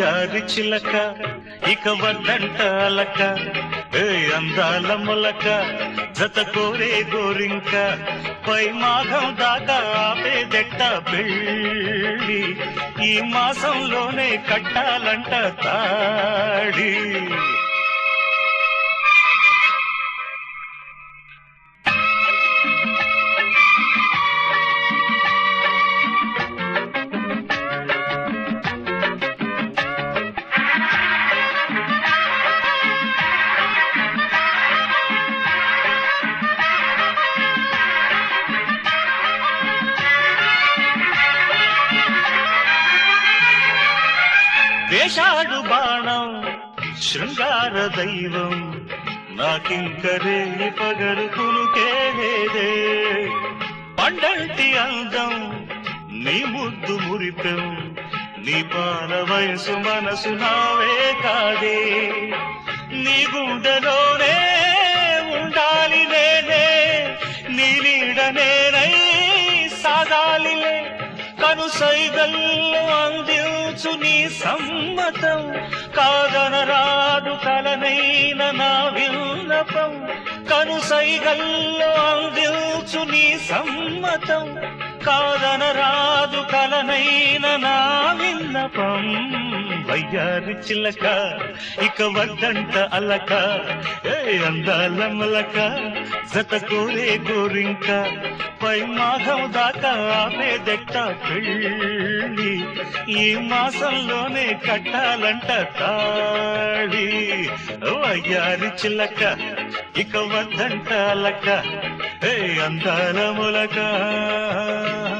వయ్యారి చిలక ఇక వద్దంట అలక ఏ అందాల మొలక జత కోరే గోరింక పై మాఘం దాకా ఆపేదెట్ట పెళ్ళి ఈ మాసంలోనే కట్టాలంట తాడి వేషాడు బాణం శృంగార దైవం నాకింకరే పగలు కునుకేదే పండంటి అందం నీ ముద్దు మురిపెం నీ పాల వయసు మనసు నావే కాదే నీ గుండెలోనే ఉండాలి నేనే నీ నీడ నేనై సాగాలిలే కను సైగల్లో అందించు నీ సమ్మతం కాదనరాదు కలనైన నా విన్నపం కను సైగల్లో అందించు నీ సమ్మతం కాదనరాదు కలనైన నా విన్నపం వయ్యారి చిలక ఇక వద్దంట అలక ఏ అందాల మలక జత కోరే గోరింక పై మాఘం దాకా ఆపేదెట్ట పెళ్ళి ఈ మాసంలోనే కట్టాలంట తాళి వయ్యారి చిలక ఇక వద్దంట అలక ఏ అందాల మొలక